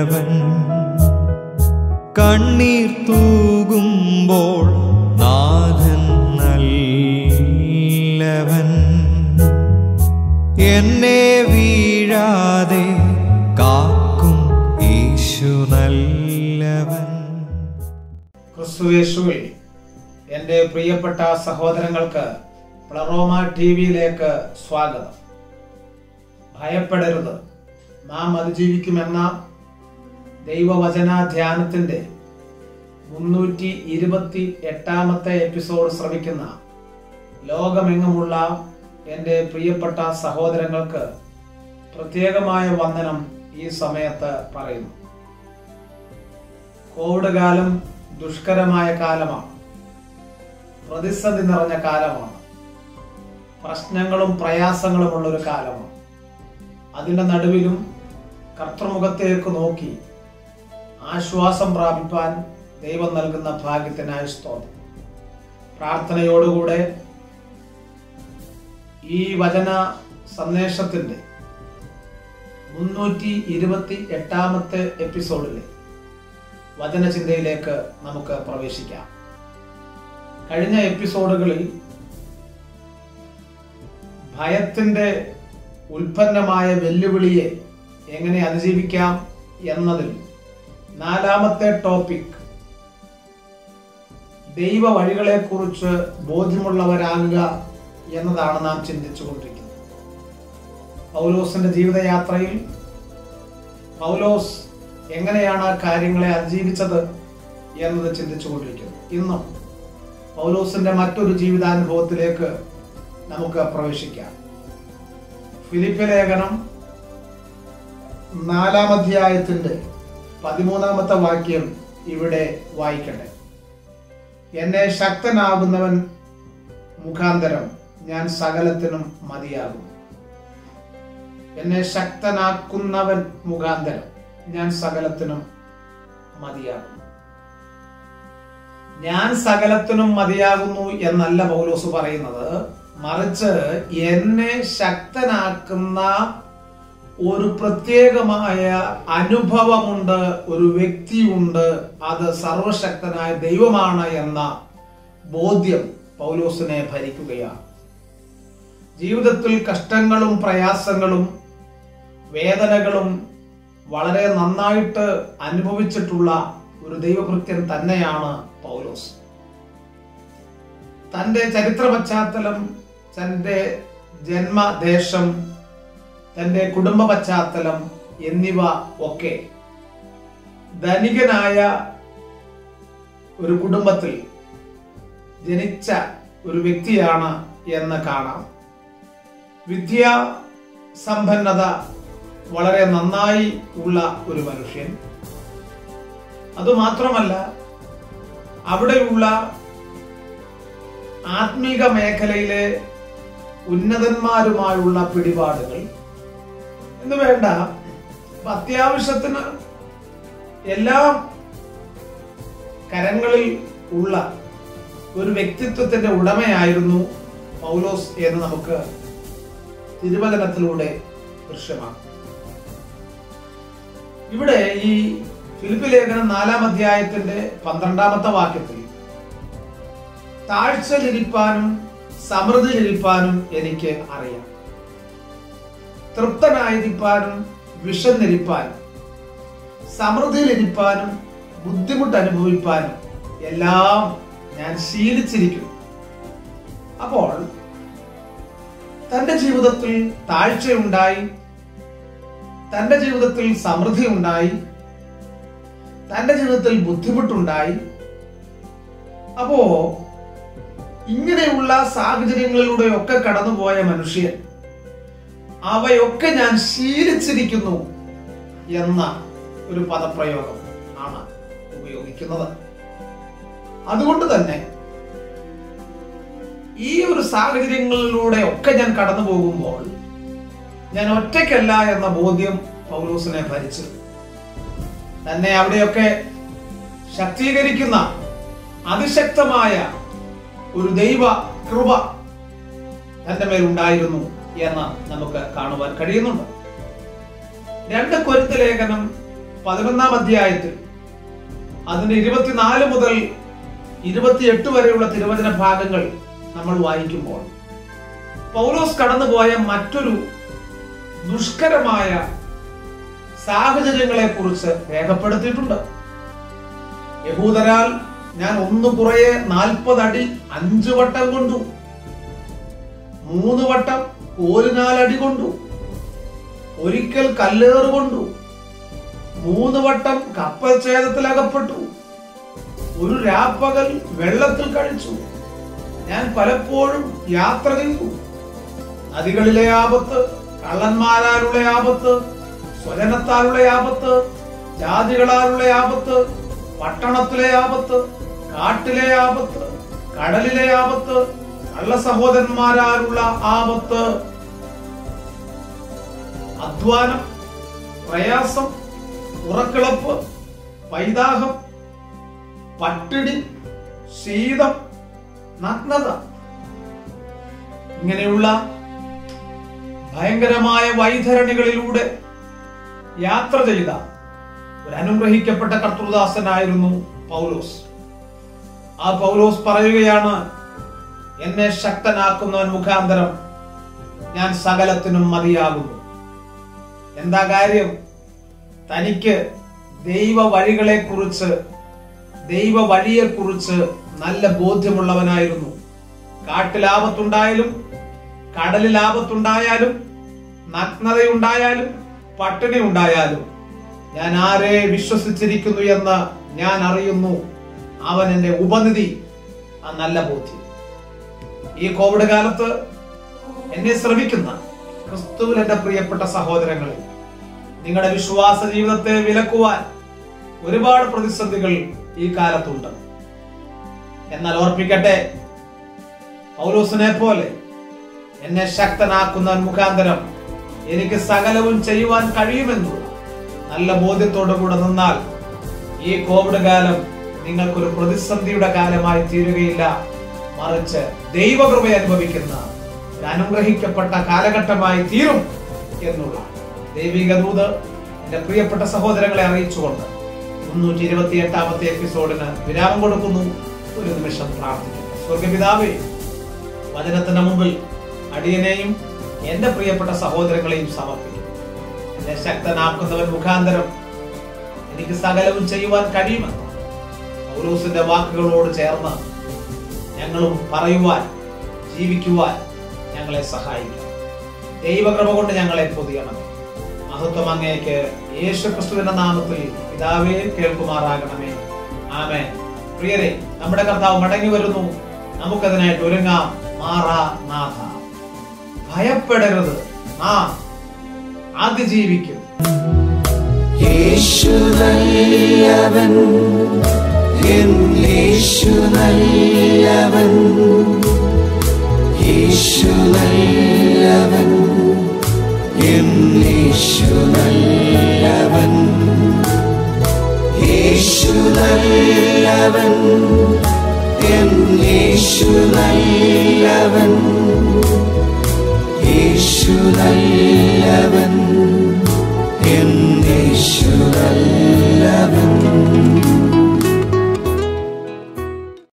നല്ലവൻ കണ്ണീർ തൂകുമ്പോൾ നാഥൻ നല്ലവൻ എന്നെ വീഴാതെ കാക്കും യേശു നല്ലവൻ ക്രിസ്തുയേശുവിൽ എൻ്റെ പ്രിയപ്പെട്ട സഹോദരങ്ങൾക്ക് പ്ലറോമ ടി വിയിലേക്ക് സ്വാഗതം ഭയപ്പെടരുത് നാം അതിജീവിക്കുമെന്ന ദൈവവചന ധ്യാനത്തിൻ്റെ മുന്നൂറ്റി ഇരുപത്തി എട്ടാമത്തെ എപ്പിസോഡ് ശ്രമിക്കുന്ന ലോകമെങ്ങുമുള്ള എൻ്റെ പ്രിയപ്പെട്ട സഹോദരങ്ങൾക്ക് പ്രത്യേകമായ വന്ദനം ഈ സമയത്ത് പറയുന്നു കോവിഡ് കാലം ദുഷ്കരമായ കാലമാണ് പ്രതിസന്ധി നിറഞ്ഞ കാലമാണ് പ്രശ്നങ്ങളും പ്രയാസങ്ങളുമുള്ള ഒരു കാലമാണ് അതിൻ്റെ നടുവിലും കർത്തൃമുഖത്തേക്ക് നോക്കി ആശ്വാസം പ്രാപിപ്പാൻ ദൈവം നൽകുന്ന ഭാഗ്യത്തിനായി സ്തോത്രം പ്രാർത്ഥനയോടുകൂടെ ഈ വചന സന്ദേശത്തിന്റെ മുന്നൂറ്റി ഇരുപത്തി എട്ടാമത്തെ എപ്പിസോഡിലെ വചനചിന്തയിലേക്ക് നമുക്ക് പ്രവേശിക്കാം കഴിഞ്ഞ എപ്പിസോഡുകളിൽ ഭയത്തിന്റെ ഉൽപ്പന്നമായ വെല്ലുവിളിയെ എങ്ങനെ അതിജീവിക്കാം എന്നതിൽ നാലാമത്തെ ടോപ്പിക് ദൈവ വഴികളെക്കുറിച്ച് ബോധ്യമുള്ളവരാകുക എന്നതാണ് നാം ചിന്തിച്ചുകൊണ്ടിരിക്കുന്നത് പൗലോസിന്റെ ജീവിതയാത്രയിൽ പൗലോസ് എങ്ങനെയാണ് ആ കാര്യങ്ങളെ അതിജീവിച്ചത് എന്നത് ചിന്തിച്ചുകൊണ്ടിരിക്കുന്നു ഇന്നും പൗലോസിന്റെ മറ്റൊരു ജീവിതാനുഭവത്തിലേക്ക് നമുക്ക് പ്രവേശിക്കാം ഫിലിപ്പ് ലേഖനം നാലാം അധ്യായത്തിന്റെ പതിമൂന്നാമത്തെ വാക്യം ഇവിടെ വായിക്കട്ടെ എന്നെ ശക്തനാകുന്നവൻ മുഖാന്തരം ഞാൻ സകലത്തിനും മതിയാകും എന്നെ ശക്തനാക്കുന്നവൻ മുഖാന്തരം ഞാൻ സകലത്തിനും മതിയാകുന്നു ഞാൻ സകലത്തിനും മതിയാകുന്നു എന്നല്ല പൗലോസ് പറയുന്നത് മറിച്ച് എന്നെ ശക്തനാക്കുന്ന ഒരു പ്രത്യേകമായ അനുഭവമുണ്ട് ഒരു വ്യക്തിയുണ്ട് അത് സർവശക്തനായ ദൈവമാണ് എന്ന ബോധ്യം പൗലോസിനെ ഭരിക്കുകയാണ് ജീവിതത്തിൽ കഷ്ടങ്ങളും പ്രയാസങ്ങളും വേദനകളും വളരെ നന്നായിട്ട് അനുഭവിച്ചിട്ടുള്ള ഒരു ദൈവകൃത്യൻ തന്നെയാണ് പൗലോസ് തന്റെ ചരിത്ര പശ്ചാത്തലം തന്റെ ജന്മദേശം തന്റെ കുടുംബ പശ്ചാത്തലം എന്നിവ ഒക്കെ ധനികനായ ഒരു കുടുംബത്തിൽ ജനിച്ച ഒരു വ്യക്തിയാണ് എന്ന് കാണാം വിദ്യാ സമ്പന്നത വളരെ നന്നായി ഉള്ള ഒരു മനുഷ്യൻ അതുമാത്രമല്ല അവിടെയുള്ള ആത്മീക മേഖലയിലെ ഉന്നതന്മാരുമായുള്ള പിടിപാടുകൾ എന്ന് വേണ്ട അത്യാവശ്യത്തിന് എല്ലാം കരങ്ങളിൽ ഉള്ള ഒരു വ്യക്തിത്വത്തിന്റെ ഉടമയായിരുന്നു പൗലോസ് എന്ന് നമുക്ക് തിരുവചനത്തിലൂടെ ദൃശ്യമാണ് ഇവിടെ ഈ ഫിലിപ്പ് ലേഖനം നാലാം അധ്യായത്തിന്റെ പന്ത്രണ്ടാമത്തെ വാക്യത്തിൽ താഴ്ചയിലിരിപ്പാനും സമൃദ്ധിയിലിരിപ്പാനും എനിക്ക് അറിയാം തൃപ്തനായിരിക്കാനും വിഷന്നിരിപ്പാനും സമൃദ്ധിയിലിരിപ്പാനും ബുദ്ധിമുട്ട് അനുഭവിപ്പാനും എല്ലാം ഞാൻ ശീലിച്ചിരിക്കുന്നു അപ്പോൾ തന്റെ ജീവിതത്തിൽ താഴ്ചയുണ്ടായി തന്റെ ജീവിതത്തിൽ സമൃദ്ധി ഉണ്ടായി തന്റെ ജീവിതത്തിൽ ബുദ്ധിമുട്ടുണ്ടായി അപ്പോ ഇങ്ങനെയുള്ള സാഹചര്യങ്ങളിലൂടെ ഒക്കെ കടന്നുപോയ മനുഷ്യൻ അവയൊക്കെ ഞാൻ ശീലിച്ചിരിക്കുന്നു എന്ന ഒരു പദപ്രയോഗം ആണ് ഉപയോഗിക്കുന്നത് അതുകൊണ്ട് തന്നെ ഈ ഒരു സാഹചര്യങ്ങളിലൂടെ ഒക്കെ ഞാൻ കടന്നു പോകുമ്പോൾ ഞാൻ ഒറ്റയ്ക്കല്ല എന്ന ബോധ്യം പൗലൂസിനെ ഭരിച്ചു തന്നെ അവിടെയൊക്കെ ശക്തീകരിക്കുന്ന അതിശക്തമായ ഒരു ദൈവ കൃപ തന്റെ മേലുണ്ടായിരുന്നു എന്ന് നമുക്ക് കാണുവാൻ കഴിയുന്നുണ്ട് രണ്ട് കൊരുത്ത് ലേഖനം പതിനൊന്നാം അധ്യായത്തിൽ അതിന്റെ ഇരുപത്തിനാല് മുതൽ ഇരുപത്തിയെട്ട് വരെയുള്ള തിരുവചന ഭാഗങ്ങൾ നമ്മൾ വായിക്കുമ്പോൾ പൗലോസ് കടന്നുപോയ മറ്റൊരു ദുഷ്കരമായ സാഹചര്യങ്ങളെ കുറിച്ച് രേഖപ്പെടുത്തിയിട്ടുണ്ട് യഹൂദരാൽ ഞാൻ ഒന്ന് കുറയെ നാൽപ്പത് അടി അഞ്ചു വട്ടം കൊണ്ടു മൂന്ന് വട്ടം കോലിനാലടി കൊണ്ടു ഒരിക്കൽ കല്ലേറ് കൊണ്ടു മൂന്ന് വട്ടം കപ്പൽ ഛേദത്തിൽ അകപ്പെട്ടു ഒരു രാപ്പകൽ വെള്ളത്തിൽ കഴിച്ചു ഞാൻ പലപ്പോഴും യാത്ര ചെയ്തു നദികളിലെ ആപത്ത് കള്ളന്മാരാലുള്ള ആപത്ത് സ്വജനത്താലുള്ള ആപത്ത് ജാതികളാലുള്ള ആപത്ത് പട്ടണത്തിലെ ആപത്ത് കാട്ടിലെ ആപത്ത് കടലിലെ ആപത്ത് കള്ള സഹോദരന്മാരാലുള്ള ആപത്ത് അധ്വാനം പ്രയാസം ഉറക്കിളപ്പ് പൈതാഹം പട്ടിണി ശീതം നഗ്നത ഇങ്ങനെയുള്ള ഭയങ്കരമായ വൈതരണികളിലൂടെ യാത്ര ചെയ്ത ഒരു അനുഗ്രഹിക്കപ്പെട്ട കർത്തൃദാസനായിരുന്നു പൗലോസ് ആ പൗലോസ് പറയുകയാണ് എന്നെ ശക്തനാക്കുന്നവൻ മുഖാന്തരം ഞാൻ സകലത്തിനും മതിയാകുന്നു എന്താ കാര്യം തനിക്ക് ദൈവ വഴികളെ കുറിച്ച് ദൈവ വഴിയെ കുറിച്ച് നല്ല ബോധ്യമുള്ളവനായിരുന്നു കാട്ടിൽ ആപത്തുണ്ടായാലും കടലിൽ ആപത്തുണ്ടായാലും നഗ്നതയുണ്ടായാലും പട്ടിണി ഉണ്ടായാലും ഞാൻ ആരെ വിശ്വസിച്ചിരിക്കുന്നു എന്ന് ഞാൻ അറിയുന്നു അവൻ എന്റെ ഉപനിധി ആ നല്ല ബോധ്യം ഈ കോവിഡ് കാലത്ത് എന്നെ ശ്രമിക്കുന്ന ക്രിസ്തുവിൽ എന്റെ പ്രിയപ്പെട്ട സഹോദരങ്ങളെ നിങ്ങളുടെ വിശ്വാസ ജീവിതത്തെ വിലക്കുവാൻ ഒരുപാട് പ്രതിസന്ധികൾ ഈ കാലത്തുണ്ട് എന്നാൽ ഓർപ്പിക്കട്ടെ പൗലോസിനെ പോലെ എന്നെ ശക്തനാക്കുന്ന മുഖാന്തരം എനിക്ക് സകലവും ചെയ്യുവാൻ കഴിയുമെന്നുള്ള നല്ല ബോധ്യത്തോടു കൂടെ നിന്നാൽ ഈ കോവിഡ് കാലം നിങ്ങൾക്കൊരു പ്രതിസന്ധിയുടെ കാലമായി തീരുകയില്ല മറിച്ച് ദൈവകൃപ അനുഭവിക്കുന്ന ഒരു അനുഗ്രഹിക്കപ്പെട്ട കാലഘട്ടമായി തീരും എന്നുള്ള ദൈവിക ദൂത് എന്റെ പ്രിയപ്പെട്ട സഹോദരങ്ങളെ അറിയിച്ചുകൊണ്ട് മുന്നൂറ്റി ഇരുപത്തി എട്ടാമത്തെ എപ്പിസോഡിന് വിരാമം കൊടുക്കുന്നു ഒരു നിമിഷം പ്രാർത്ഥിക്കുന്നു സ്വർഗപിതാവേ വചനത്തിന് മുമ്പിൽ അടിയനെയും എന്റെ പ്രിയപ്പെട്ട സഹോദരങ്ങളെയും സമർപ്പിക്കുന്നു എന്നെ ശക്തനാക്കുന്നവൻ മുഖാന്തരം എനിക്ക് സകലവും ചെയ്യുവാൻ കഴിയുമെന്ന് പൗലോസിന്റെ വാക്കുകളോട് ചേർന്ന് ഞങ്ങളും പറയുവാൻ ജീവിക്കുവാൻ ഞങ്ങളെ സഹായിക്കണം ദൈവകൃപ കൊണ്ട് ഞങ്ങളെ പൊതിയണം മഹത്വം അങ്ങേക്ക് യേശു ക്രിസ്തുവിന്റെ നാമത്തിൽ പിതാവേ കേൾക്കുമാറാകണമേ ആമേൻ പ്രിയരെ നമ്മുടെ കർത്താവ് മടങ്ങി വരുന്നു നമുക്കതിനായിട്ട് ഒരുങ്ങാം മാറാ നാഥ ഭയപ്പെടരുത് നാം അതിജീവിക്കും യേശു നല്ലവൻ എൻ യേശു നല്ലവൻ യേശു നല്ലവൻ എൻ യേശു നല്ലവൻ യേശു നല്ലവൻ എൻ യേശു നല്ലവൻ യേശു നല്ലവൻ എൻ യേശു നല്ലവൻ